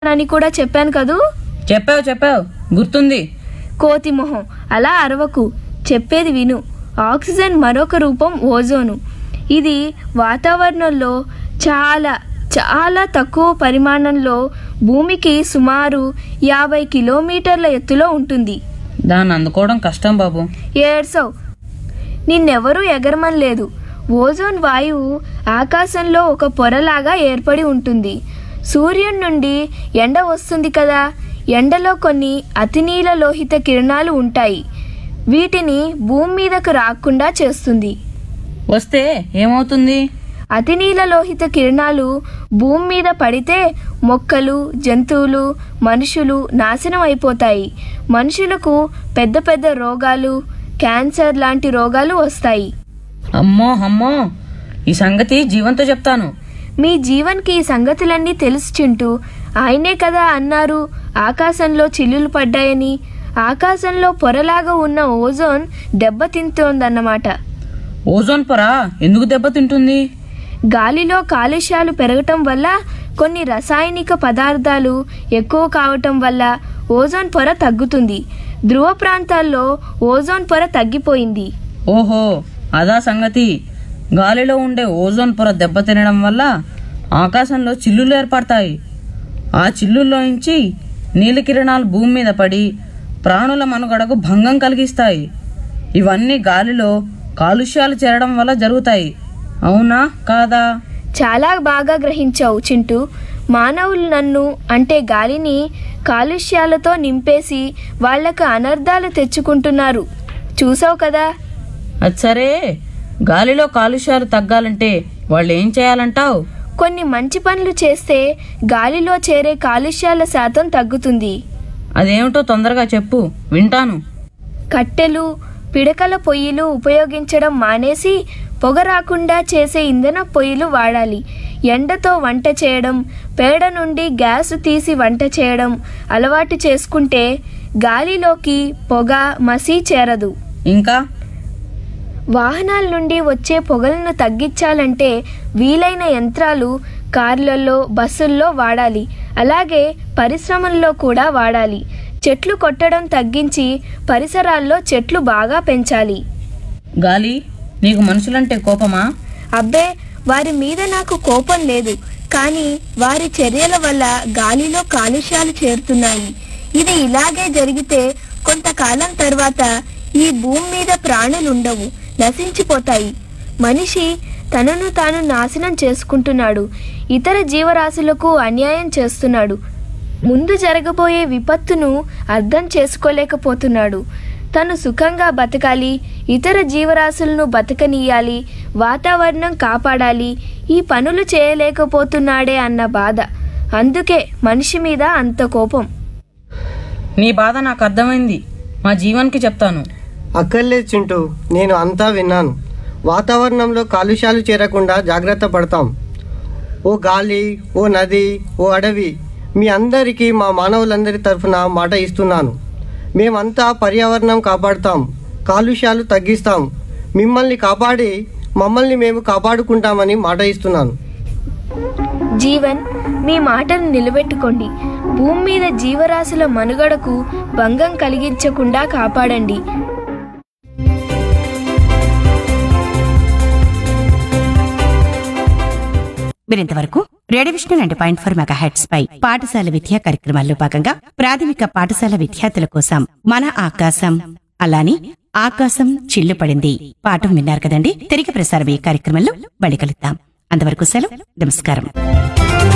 అని కూడా చెప్పాను కదూ చెప్పావు చెప్పావు గుర్తుంది కోతి మొహం అలా అరవకు చెప్పేది విను ఆక్సిజన్ మరొక రూపం ఓజోను ఇది వాతావరణంలో చాలా చాలా తక్కువ పరిమాణంలో భూమికి సుమారు యాభై కిలోమీటర్ల ఎత్తులో ఉంటుంది దాన్ని అందుకోవడం కష్టం బాబు ఏడ్సవ్ నిన్నెవరూ ఎగరమనలేదు ఓజోన్ వాయువు ఆకాశంలో ఒక పొరలాగా ఏర్పడి ఉంటుంది సూర్యుడి నుండి ఎండ వస్తుంది కదా ఎండలో కొన్ని అతినీల లోహిత కిరణాలు ఉంటాయి వీటిని భూమి మీదకు రాకుండా చేస్తుంది వస్తే ఏమవుతుంది అతినీల లోహిత కిరణాలు భూమి మీద పడితే మొక్కలు జంతువులు మనుషులు నాశనం అయిపోతాయి మనుషులకు పెద్ద పెద్ద రోగాలు క్యాన్సర్ లాంటి రోగాలు వస్తాయి అమ్మో అమ్మో ఈ సంగతి జీవంతో చెప్తాను మీ జీవన్కి ఈ సంగతులన్నీ తెలుసు చింటూ ఆయనే కదా అన్నారు ఆకాశంలో చిల్లులు పడ్డాయని ఆకాశంలో పొరలాగా ఉన్న ఓజోన్ దెబ్బతింటోందన్నమాట ఓజోన్ పొర ఎందుకు దెబ్బతింటుంది గాలిలో కాలుష్యాలు పెరగటం వల్ల కొన్ని రసాయనిక పదార్థాలు ఎక్కువ కావటం వల్ల ఓజోన్ పొర తగ్గుతుంది ధ్రువ ప్రాంతాల్లో ఓజోన్ పొర తగ్గిపోయింది ఓహో అదా సంగతి గాలిలో ఉండే ఓజోన్ పొర దెబ్బతినడం వల్ల ఆకాశంలో చిల్లులు ఏర్పడతాయి ఆ చిల్లుల్లోంచి నీలి కిరణాలు భూమి మీద పడి ప్రాణుల మనుగడకు భంగం కలిగిస్తాయి ఇవన్నీ గాలిలో కాలుష్యాలు చేరడం వల్ల జరుగుతాయి అవునా కాదా చాలా బాగా గ్రహించావు చింటూ మానవులు నన్ను అంటే గాలిని కాలుష్యాలతో నింపేసి వాళ్లకు అనర్థాలు తెచ్చుకుంటున్నారు చూసావు కదా అది సరే గాలిలో కాలుష్యాలు తగ్గాలంటే వాళ్ళు ఏం చేయాలంటావు కొన్ని మంచి పనులు చేస్తే గాలిలో చేరే కాలుష్యాల శాతం తగ్గుతుంది అదేమిటో తొందరగా చెప్పు వింటాను కట్టెలు పిడకల పొయ్యిలు ఉపయోగించడం మానేసి పొగ రాకుండా చేసే ఇంధన పొయ్యిలు వాడాలి ఎండతో వంట చేయడం పేడ నుండి గ్యాస్ తీసి వంట చేయడం అలవాటు చేసుకుంటే గాలిలోకి పొగ మసి చేరదు ఇంకా వాహనాల నుండి వచ్చే పొగలను తగ్గించాలంటే వీలైన యంత్రాలు కార్లలో బస్సుల్లో వాడాలి అలాగే పరిశ్రమల్లో కూడా వాడాలి చెట్లు కొట్టడం తగ్గించి పరిసరాల్లో చెట్లు బాగా పెంచాలి గాలి నీకు మనుషులంటే కోపమా అబ్బే వారి మీద నాకు కోపం లేదు కానీ వారి చర్యల వల్ల గాలిలో కాలుష్యాలు చేరుతున్నాయి ఇది ఇలాగే జరిగితే కొంతకాలం తర్వాత ఈ భూమి మీద ప్రాణులుండవు నశించిపోతాయి మనిషి తనను తాను నాశనం చేసుకుంటున్నాడు ఇతర జీవరాశులకు అన్యాయం చేస్తున్నాడు ముందు జరగబోయే విపత్తును అర్థం చేసుకోలేకపోతున్నాడు తను సుఖంగా బతకాలి ఇతర జీవరాశులను బతకనీయాలి వాతావరణం కాపాడాలి ఈ పనులు చేయలేకపోతున్నాడే అన్న బాధ అందుకే మనిషి మీద అంత కోపం నీ బాధ నాకు అర్థమైంది మా జీవన్కి చెప్తాను అక్కర్లేదు చింటూ నేను అంతా విన్నాను వాతావరణంలో కాలుష్యాలు చేరకుండా జాగ్రత్త పడతాం ఓ గాలి ఓ నది ఓ అడవి మీ అందరికీ మా మానవులందరి తరఫున మాట ఇస్తున్నాను మేమంతా పర్యావరణం కాపాడుతాం కాలుష్యాలు తగ్గిస్తాం మిమ్మల్ని కాపాడి మమ్మల్ని మేము కాపాడుకుంటామని మాట ఇస్తున్నాను జీవన్ మీ మాటను నిలబెట్టుకోండి భూమి మీద జీవరాశుల మనుగడకు భంగం కలిగించకుండా కాపాడండి మీరింతవరకు radio Vishnu ninety point four megahertz పై పాఠశాల విద్యా కార్యక్రమాల్లో భాగంగా ప్రాథమిక పాఠశాల విద్యార్థుల కోసం మన ఆకాశం అలానే ఆకాశం చిల్లు పడింది పాఠం విన్నారు కదండి తిరిగి ప్రసారం ఈ కార్యక్రమంలో బడి కలుద్దాం అంతవరకు సెలవు నమస్కారం